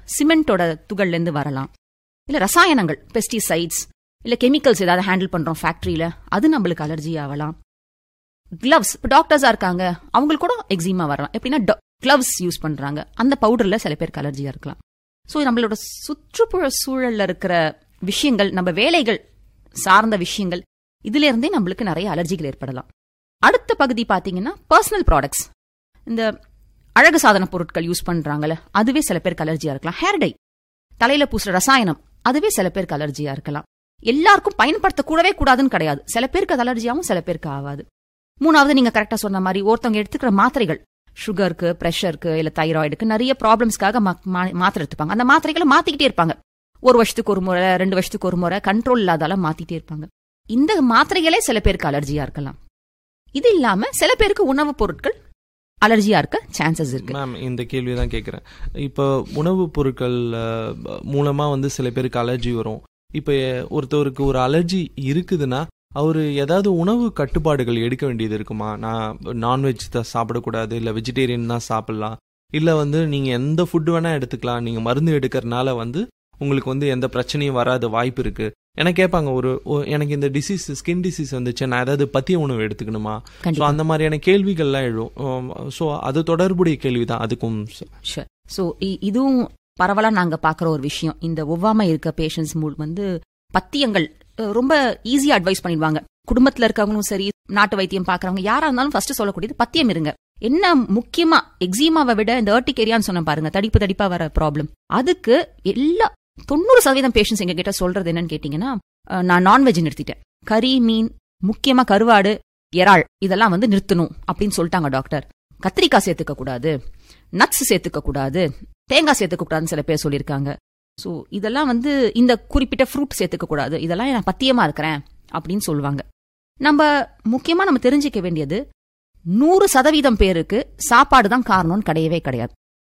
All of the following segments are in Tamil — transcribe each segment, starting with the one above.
சிமெண்டோட துகள்ல இருந்து வரலாம் இல்ல ரசாயனங்கள் பெஸ்டிசைட்ஸ் இல்ல கெமிக்கல்ஸ் ஏதாவது ஹேண்டில் பண்றோம் ஃபேக்டரியில அது நம்மளுக்கு அலர்ஜி ஆகலாம் கிளவ்ஸ் இப்போ டாக்டர்ஸா இருக்காங்க அவங்களுக்கு கூட எக்ஸிமா வரலாம் எப்படின்னா கிளவ்ஸ் யூஸ் பண்றாங்க அந்த பவுடர்ல சில பேருக்கு அலர்ஜியா இருக்கலாம் ஸோ நம்மளோட சுற்றுப்புற சூழல்ல இருக்கிற விஷயங்கள் நம்ம வேலைகள் சார்ந்த விஷயங்கள் இதுல இருந்தே நம்மளுக்கு நிறைய அலர்ஜிகள் ஏற்படலாம் அடுத்த பகுதி பாத்தீங்கன்னா பர்சனல் ப்ராடக்ட்ஸ் இந்த அழகு சாதன பொருட்கள் யூஸ் பண்றாங்கல்ல அதுவே சில பேருக்கு அலர்ஜியா இருக்கலாம் ஹேர் டை தலையில பூசுற ரசாயனம் அதுவே சில பேருக்கு அலர்ஜியா இருக்கலாம் எல்லாருக்கும் பயன்படுத்த கூடவே கூடாதுன்னு கிடையாது சில பேருக்கு அது அலர்ஜியாவும் சில பேருக்கு ஆகாது மூணாவது நீங்க கரெக்டா சொன்ன மாதிரி ஒருத்தவங்க எடுத்துக்கிற மாத்திரைகள் சுகருக்கு பிரஷருக்கு இல்ல தைராய்டுக்கு நிறைய ப்ராப்ளம்ஸ்க்காக மாத்திரை எடுத்துப்பாங்க அந்த மாத்திரைகளை மாத்திக்கிட்டே இருப்பாங்க ஒரு வருஷத்துக்கு ஒரு முறை ரெண்டு வருஷத்துக்கு ஒரு முறை கண்ட்ரோல் இல்லாதால மாத்திட்டே இருப்பாங்க இந்த மாத்திரைகளே சில பேருக்கு அலர்ஜியா இருக்கலாம் இது இல்லாம சில பேருக்கு உணவுப் பொருட்கள் அலர்ஜியா இருக்க சான்சஸ் இருக்கு மேம் இந்த கேள்வி தான் கேட்குறேன் இப்போ உணவுப் பொருட்கள் அஹ், மூலமா வந்து சில பேருக்கு அலர்ஜி வரும் இப்போ ஒருத்தவருக்கு ஒரு அலர்ஜி இருக்குதுன்னா அவர் ஏதாவது உணவு கட்டுப்பாடுகள் எடுக்க வேண்டியது இருக்குமா நான் நான்வெஜ் தான் சாப்பிடக்கூடாது இல்லை வெஜிடேரியன் தான் சாப்பிடலாம் இல்லை வந்து நீங்கள் எந்த ஃபுட்டு வேணால் எடுத்துக்கலாம் நீங்கள் மருந்து எடுக்கிறனால வந்து உங்களுக்கு வந்து எந்த பிரச்சனையும் வராத வாய்ப்பு இருக்கு எனக்கு கேட்பாங்க ஒரு ஒ- எனக்கு இந்த டிசீஸ் ஸ்கின் டிசீஸ் வந்துச்சு நான் ஏதாவது பத்திய உணவு எடுத்துக்கணுமா ஸோ கண்டிப்பா அந்த மாதிரியான கேள்விகள்லாம் எழும் ஸோ அது தொடர்புடைய கேள்வி தான் அதுக்கும் ஷூர் ஸோ இதுவும் பரவலா நாங்க பாக்குற ஒரு விஷயம் இந்த ஒவ்வாம இருக்க பேஷண்ட்ஸ் வந்து பத்தியங்கள் அஹ், ரொம்ப ஈஸியா அட்வைஸ் பண்ணிடுவாங்க குடும்பத்துல இருக்கவங்களும் சரி நாட்டு வைத்தியம் பாக்குறவங்க யாரா இருந்தாலும் ஃபர்ஸ்ட் சொல்லக்கூடியது பத்தியம் இருங்க என்ன முக்கியமா எக்ஸிமாவை விட இந்த ஏரியான்னு சொன்ன பாருங்க தடிப்பு தடிப்பா வர ப்ராப்ளம் அதுக்கு எல்லா தொண்ணூறு சதவீதம் பேஷண்ட்ஸ் எங்க கிட்ட சொல்றது என்னன்னு கேட்டீங்கன்னா அஹ், நான் நான்வெஜ் நிறுத்திட்டேன் கறி மீன் முக்கியமா கருவாடு இறால் இதெல்லாம் வந்து நிறுத்தணும் அப்படின்னு சொல்லிட்டாங்க டாக்டர் கத்திரிக்காய் சேர்த்துக்க கூடாது நட்ஸ் சேர்த்துக்க கூடாது தேங்காய் சேர்த்துக்க கூடாதுன்னு சில பேர் சொல்லியிருக்காங்க ஸோ இதெல்லாம் வந்து இந்த குறிப்பிட்ட ஃப்ரூட் சேர்த்துக்க கூடாது இதெல்லாம் நான் பத்தியமா இருக்கிறேன் அப்படின்னு சொல்லுவாங்க நம்ம முக்கியமா நம்ம தெரிஞ்சுக்க வேண்டியது நூறு சதவீதம் பேருக்கு சாப்பாடு தான் காரணம்னு கிடையவே கிடையாது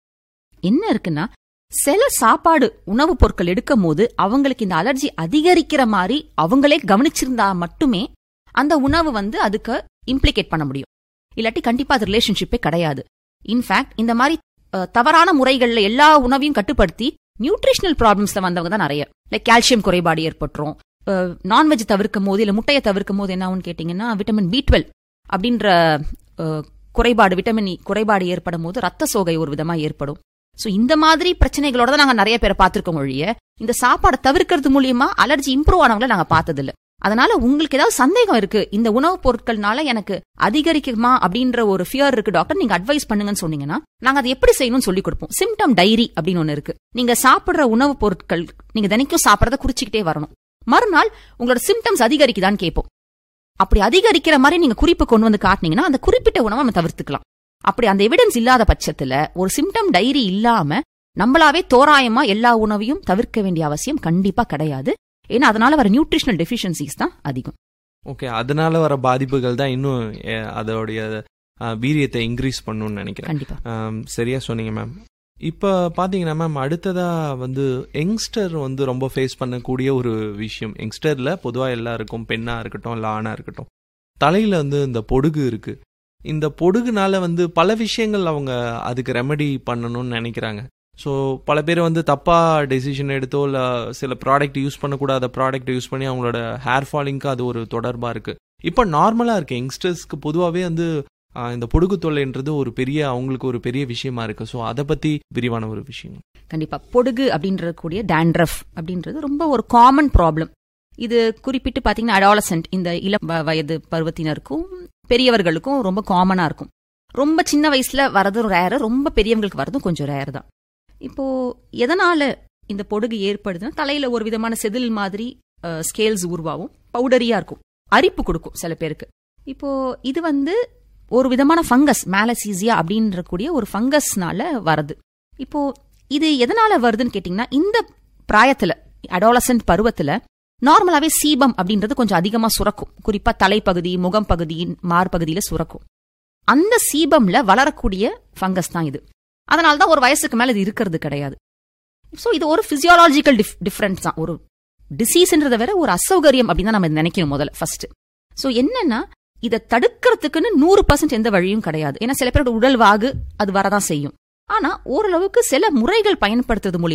என்ன இருக்குன்னா சில சாப்பாடு உணவுப் பொருட்கள் எடுக்கும் போது அவங்களுக்கு இந்த அலர்ஜி அதிகரிக்கிற மாதிரி அவங்களே கவனிச்சிருந்தா மட்டுமே அந்த உணவு வந்து அதுக்கு இம்ப்ளிகேட் பண்ண முடியும் இல்லாட்டி கண்டிப்பா அது ரிலேஷன்ஷிப்பே கிடையாது இன்ஃபேக்ட் இந்த மாதிரி அஹ், தவறான முறைகள்ல எல்லா உணவையும் கட்டுப்படுத்தி நியூட்ரிஷனல் ப்ராப்ளம்ஸ்ல வந்தவங்க தான் நிறைய லைக் கால்சியம் குறைபாடு ஏற்பட்டுரும் நான்வெஜ் தவிர்க்கும் போது இல்ல முட்டையை தவிர்க்கும் போது என்ன ஆகும்னு கேட்டீங்கன்னா விட்டமின் பி டுவெல் அப்படின்ற அஹ், குறைபாடு விட்டமின் இ குறைபாடு ஏற்படும் போது ரத்த சோகை ஒரு விதமா ஏற்படும் சோ இந்த மாதிரி பிரச்சனைகளோட தான் நாங்க நிறைய பேரை பார்த்திருக்கோம் ஒழிய இந்த சாப்பாடை தவிர்க்கிறது மூலியமா அலர்ஜி இம்ப்ரூவ் ஆனவங்கள நாங்க பார்த்தது இல்ல அதனால உங்களுக்கு ஏதாவது சந்தேகம் இருக்கு இந்த உணவுப் பொருட்கள்னால எனக்கு அதிகரிக்குமா அப்படின்ற ஒரு ஃபியர் இருக்கு டாக்டர் நீங்க அட்வைஸ் பண்ணுங்கன்னு சொன்னீங்கன்னா நாங்க அதை எப்படி செய்யணும்னு சொல்லி கொடுப்போம் சிம்டம் டைரி அப்படின்னு ஒண்ணு இருக்கு நீங்க சாப்பிடுற உணவுப் பொருட்கள் நீங்க தினைக்கும் சாப்பிடறத குறிச்சுக்கிட்டே வரணும் மறுநாள் உங்களோட சிம்டம்ஸ் அதிகரிக்குதான்னு கேட்போம் அப்படி அதிகரிக்கிற மாதிரி நீங்க குறிப்பு கொண்டு வந்து காட்டினீங்கன்னா அந்த குறிப்பிட்ட உணவை நம்ம தவிர்த்துக்கலாம் அப்படி அந்த எவிடன்ஸ் இல்லாத பட்சத்துல ஒரு சிம்டம் டைரி இல்லாம நம்மளாவே தோராயமா எல்லா உணவையும் தவிர்க்க வேண்டிய அவசியம் கண்டிப்பா கிடையாது ஏன்னா அதனால வர நியூட்ரிஷனல் டெஃபிஷியன்சிஸ் தான் அதிகம் ஓகே அதனால வர பாதிப்புகள் தான் இன்னும் அஹ், அதோடைய அஹ், வீரியத்தை இன்க்ரீஸ் பண்ணுன்னு நினைக்கிறேன் கண்டிப்பா ஆம், சரியா சொன்னீங்க மேம் இப்போ பார்த்தீங்கன்னா மேம் அடுத்ததா வந்து யங்ஸ்டர் வந்து ரொம்ப ஃபேஸ் பண்ணக்கூடிய ஒரு விஷயம் யங்ஸ்டரில் பொதுவாக எல்லாருக்கும் பெண்ணாக இருக்கட்டும் இல்லை ஆணாக இருக்கட்டும் தலையில் வந்து இந்த பொடுகு இருக்கு இந்த பொடுகுனால வந்து பல விஷயங்கள் அவங்க அதுக்கு ரெமெடி பண்ணணும்னு நினைக்கிறாங்க ஸோ பல பேர் வந்து தப்பாக டெசிஷன் எடுத்தோ இல்லை சில ப்ராடக்ட் யூஸ் பண்ணக்கூடாத ப்ராடக்ட் யூஸ் பண்ணி அவங்களோட ஹேர் ஃபாலிங்க்கு அது ஒரு தொடர்பாக இருக்குது இப்போ நார்மலாக இருக்கு யங்ஸ்டர்ஸ்க்கு பொதுவாகவே வந்து ஆஹ் இந்த பொடுகு தொல்லைன்றது ஒரு பெரிய அவங்களுக்கு ஒரு பெரிய விஷயமா இருக்கு ஸோ அதை பத்தி விரிவான ஒரு விஷயம் கண்டிப்பா பொடுகு அப்படின்றது கூடிய டேண்ட்ரஃப் அப்படின்றது ரொம்ப ஒரு காமன் ப்ராப்ளம் இது குறிப்பிட்டு பாத்தீங்கன்னா அடாலசென்ட் இந்த இளம் வ- வயது பருவத்தினருக்கும் பெரியவர்களுக்கும் ரொம்ப காமனா இருக்கும் ரொம்ப சின்ன வயசுல வரதும் ரேர் ரொம்ப பெரியவங்களுக்கு வரதும் கொஞ்சம் ரேர் தான் இப்போ எதனால இந்த பொடுகு ஏற்படுதுன்னா தலையில ஒரு விதமான செதில் மாதிரி ஸ்கேல்ஸ் உருவாகும் பவுடரியா இருக்கும் அரிப்பு கொடுக்கும் சில பேருக்கு இப்போ இது வந்து ஒரு விதமான ஃபங்கஸ் மேலசீசியா அப்படின்ற கூடிய ஒரு ஃபங்கஸ்னால வருது இப்போ இது எதனால வருதுன்னு கேட்டிங்கன்னா இந்த பிராயத்துல அடாலசன்ட் பருவத்துல நார்மலாவே சீபம் அப்படின்றது கொஞ்சம் அதிகமா சுரக்கும் குறிப்பா தலைப்பகுதி முகம் பகுதி மார்பகுதியில சுரக்கும் அந்த சீபம்ல வளரக்கூடிய ஃபங்கஸ் தான் இது அதனால தான் ஒரு வயசுக்கு மேல இது இருக்கிறது கிடையாது சோ இது ஒரு பிசியாலஜிக்கல் டிஃபரன்ஸ் தான் ஒரு டிசீஸ்ன்றத வேற ஒரு அசௌகரியம் அப்படின்னு தான் நம்ம இதை நினைக்கணும் முதல்ல ஃபர்ஸ்ட் சோ என்னன்னா இதை தடுக்கிறதுக்குன்னு நூறு பர்சன்ட் எந்த வழியும் கிடையாது ஏன்னா சில பேரோட உடல் வாகு அது வரதான் செய்யும் ஆனா ஓரளவுக்கு சில முறைகள் பயன்படுத்துறது மூலியமா